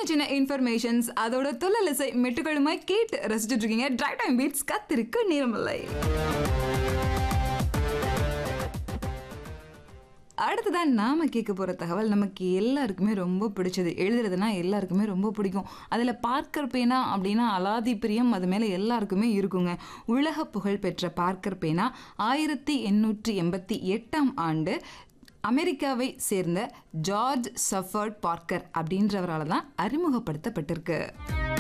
சின்ன சின்ன இன்ஃபர்மேஷன்ஸ் அதோட துள்ளலிசை மெட்டுகளுமாய் கேட்டு ரசிச்சுட்டு இருக்கீங்க ட்ரை டைம் பீட்ஸ் கத்திருக்கு நேரமில்லை அடுத்ததான் நாம கேட்க போகிற தகவல் நமக்கு எல்லாருக்குமே ரொம்ப பிடிச்சது எழுதுறதுனா எல்லாருக்குமே ரொம்ப பிடிக்கும் அதில் பார்க்கர் பேனா அப்படின்னா அலாதி பிரியம் அது மேலே எல்லாருக்குமே இருக்குங்க உலக புகழ் பெற்ற பார்க்கர் பேனா ஆயிரத்தி எண்ணூற்றி எண்பத்தி எட்டாம் ஆண்டு அமெரிக்காவை சேர்ந்த ஜார்ஜ் சஃபர்ட் பார்க்கர் அப்படின்றவரால் தான் அறிமுகப்படுத்தப்பட்டிருக்கு